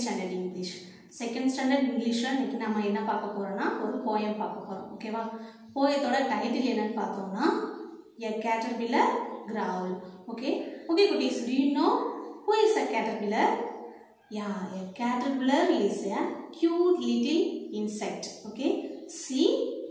Standard English second standard இங்கிலீஷில் இன்னைக்கு நம்ம என்ன பார்க்க போகிறோம்னா ஒரு போயம் பார்க்க போகிறோம் ஓகேவா போயத்தோட டைட்டில் என்னன்னு பார்த்தோம்னா a caterpillar growl okay okay குட்டீஸ் do you know who is a caterpillar yeah a caterpillar is a cute little insect okay see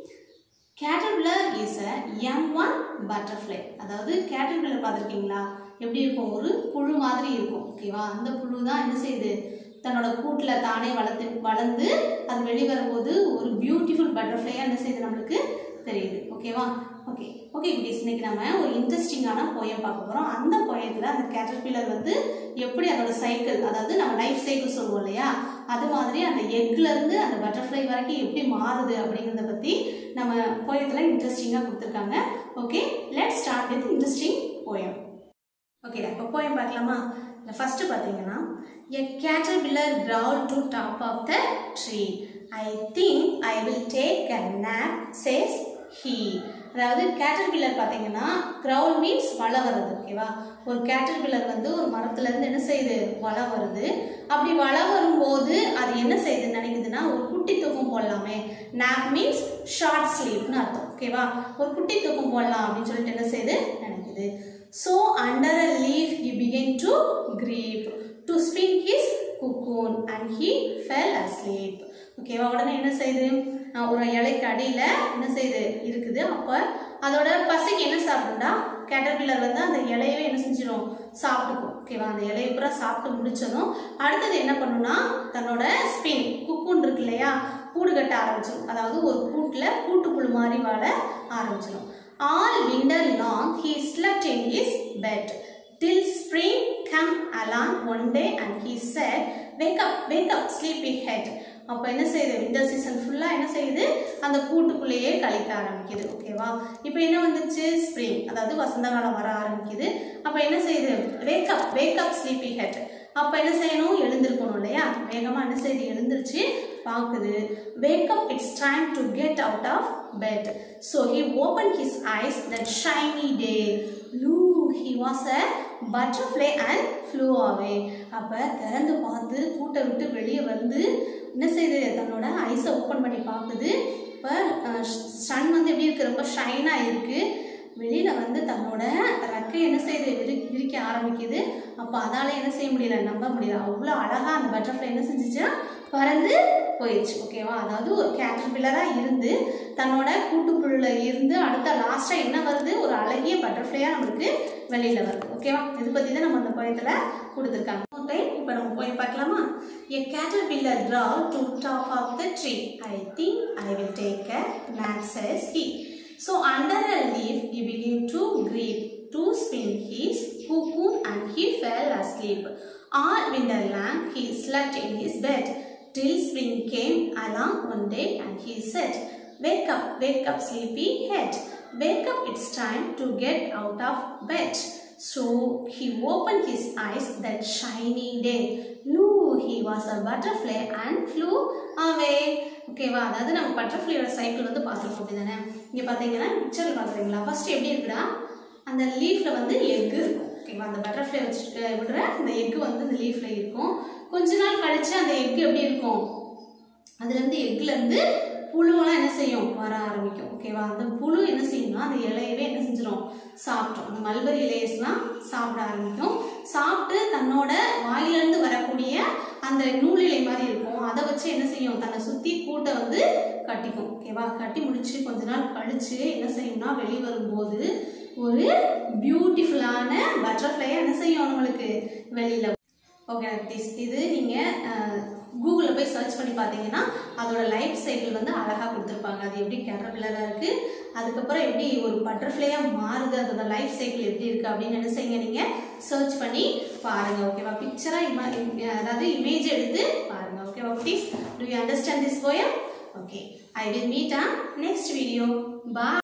caterpillar is a young one butterfly அதாவது caterpillar பார்த்துருக்கீங்களா எப்படி இருக்கும் ஒரு புழு மாதிரி இருக்கும் ஓகேவா அந்த புழு தான் என்ன செய்யுது தன்னோட கூட்டில் தானே வளர்த்து வளர்ந்து அது வெளியே வரும்போது ஒரு பியூட்டிஃபுல் பட்டர்ஃப்ளையாக என்ன செய்யுது நம்மளுக்கு தெரியுது ஓகேவா ஓகே ஓகே குட்டீஸ் இன்னைக்கு நம்ம ஒரு இன்ட்ரெஸ்டிங்கான போயம் பார்க்க போகிறோம் அந்த போயத்தில் அந்த கேட்டர்பில்லர் வந்து எப்படி அதோட சைக்கிள் அதாவது நம்ம லைஃப் சைக்கிள் சொல்லுவோம் இல்லையா அது மாதிரி அந்த எக்ல இருந்து அந்த பட்டர்ஃப்ளை வரைக்கும் எப்படி மாறுது அப்படிங்கிறத பற்றி நம்ம போயத்தில் இன்ட்ரெஸ்டிங்காக கொடுத்துருக்காங்க okay let start with interesting poem okay இப்போ போயம் பார்க்கலாமா இல்லை ஃபஸ்ட்டு பார்த்தீங்கன்னா a caterpillar growled to top of the tree I think I will take a nap says he அதாவது கேட்டர்பில்லர் பார்த்தீங்கன்னா கிரவுல் மீன்ஸ் வள வருது ஓகேவா ஒரு கேட்டர்பில்லர் வந்து ஒரு மரத்துலேருந்து என்ன செய்யுது வள வருது அப்படி வள வரும்போது அது என்ன செய்யுதுன்னு நினைக்குதுன்னா ஒரு குட்டி தூக்கம் போடலாமே நாப் மீன்ஸ் ஷார்ட் ஸ்லீப்னு அர்த்தம் ஓகேவா ஒரு குட்டி தூக்கம் போடலாம் அப்படின்னு சொல்லிட்டு என்ன செய்யுது நினைக்குது so under a leaf he began to grieve to spin his cocoon and he fell asleep ஓகேவா உடனே என்ன செய்யுது அஹ் ஒரு இலைக்கு அடியில் என்ன செய்யுது இருக்குது அப்போ அதோட பசிக்கு என்ன சாப்பிடும்டா கேட்டர்பில்லர் வந்து அந்த இலையவே என்ன செஞ்சிடும் சாப்பிட்டுக்கும் ஓகேவா அந்த இலையை பூரா சாப்பிட்டு முடிச்சதும் அடுத்தது என்ன பண்ணுன்னா தன்னோட ஸ்பின் குக்குன் இருக்கு இல்லையா கூடு கட்ட ஆரம்பிச்சிடும் அதாவது ஒரு கூட்டில் கூட்டுப்புழு மாதிரி வாழ ஆரம்பிச்சிடும் all winter long he slept in his bed till spring come along one day and he said wake up wake up sleepy head அப்போ என்ன செய்யுது விண்டர் சீசன் ஃபுல்லாக என்ன செய்யுது அந்த கூட்டுக்குள்ளேயே கழிக்க ஆரம்பிக்குது ஓகேவா இப்போ என்ன வந்துச்சு ஸ்ப்ரிங் அதாவது வசந்த காலம் வர ஆரம்பிக்குது அப்போ என்ன செய்யுது வேக்கப் வேக்கப் ஸ்லீப்பி ஹெட் அப்போ என்ன செய்யணும் எழுந்திருக்கணும் இல்லையா வேகமாக என்ன செய்யுது எழுந்திருச்சு பார்க்குது wake up it's time to get out of bed so he open his eyes that shiny day lo he was a butterfly and flew away அப்போ திறந்து பார்த்து கூட்டை விட்டு வெளியே வந்து என்ன செய்யுது தன்னோட ஐஸை ஓப்பன் பண்ணி பார்க்குது இப்போ சன் வந்து எப்படி இருக்குது ரொம்ப ஷைனாக இருக்குது வெளியில் வந்து தன்னோட ரெக்கை என்ன செய்யுது விரி விரிக்க ஆரம்பிக்குது அப்போ அதால் என்ன செய்ய முடியல நம்ப முடியல அவ்வளோ அழகாக அந்த பட்டர்ஃப்ளை என்ன செஞ்சுச்சுன்னா பறந்து போயிடுச்சு ஓகேவா அதாவது ஒரு கேட்டர்பில்லராக இருந்து தன்னோட கூட்டுப்புழுல இருந்து அடுத்த லாஸ்ட்டாக என்ன வருது ஒரு அழகிய பட்டர்ஃப்ளையாக நம்மளுக்கு வெளியில் வருது ஓகேவா இது பற்றி தான் நம்ம அந்த போயத்தில் கொடுத்துருக்காங்க ஓகே இப்போ நம்ம போய் பார்க்கலாமா எ caterpillar draw to top of the tree I think I will take a nap says he so under a leaf he began to grieve to spin his cocoon and he fell asleep all winter long he slept in his bed till spring came along one day and he said wake up wake up sleepy head wake up it's time to get out of bed so he opened his eyes that shiny day Loo, he was a butterfly and flew away. ஓகேவா அதாவது நம்ம பட்டர்ஃப்ளையோட cycle வந்து பார்த்துருக்கோம் அப்படி தானே இங்கே பார்த்தீங்கன்னா பிக்சரில் பார்க்குறீங்களா ஃபர்ஸ்ட் எப்படி இருக்குடா அந்த லீஃபில் வந்து எக்கு இருக்கும் ஓகேவா அந்த பட்டர்ஃப்ளை வச்சுட்டு விடுற அந்த எக்கு வந்து அந்த லீஃபில் இருக்கும் கொஞ்ச நாள் கழிச்சு அந்த எக்கு எப்படி இருக்கும் அதுலேருந்து எக்குலேருந்து புழுவெல்லாம் என்ன செய்யும் வர ஆரம்பிக்கும் ஓகேவா அந்த புழு என்ன செய்யும்னா அந்த இலையவே என்ன செஞ்சிடும் சாப்பிட்டோம் அந்த மல்பரி இலையஸ்லாம் சாப்பிட ஆரம்பிக்கும் சாப்பிட்டு தன்னோட வாயிலிருந்து வரக்கூடிய அந்த நூலிலை மாதிரி இருக்கும் அதை வச்சு என்ன செய்யும் தன்னை சுற்றி கூட்டை வந்து கட்டிக்கும் ஓகேவா கட்டி முடிச்சு கொஞ்ச நாள் கழிச்சு என்ன செய்யும்னா வெளியே வரும்போது ஒரு பியூட்டிஃபுல்லான பட்டர்ஃப்ளையை என்ன செய்யும் நம்மளுக்கு வெளியில் ஓகே நக்டிஸ் இது நீங்கள் கூகுளில் போய் சர்ச் பண்ணி பார்த்தீங்கன்னா அதோட லைஃப் சைக்கிள் வந்து அழகாக கொடுத்துருப்பாங்க அது எப்படி கேட்டர்பில்லராக இருக்குது அதுக்கப்புறம் எப்படி ஒரு பட்டர்ஃப்ளையாக மாறுது அதோட லைஃப் சைக்கிள் எப்படி இருக்குது அப்படின்னு என்ன செய்யுங்க நீங்கள் சர்ச் பண்ணி பாருங்கள் ஓகேவா பிக்சராக இமா அதாவது இமேஜ் எடுத்து பாருங்கள் ஓகேவா please do you understand this poem okay I will meet on next video பா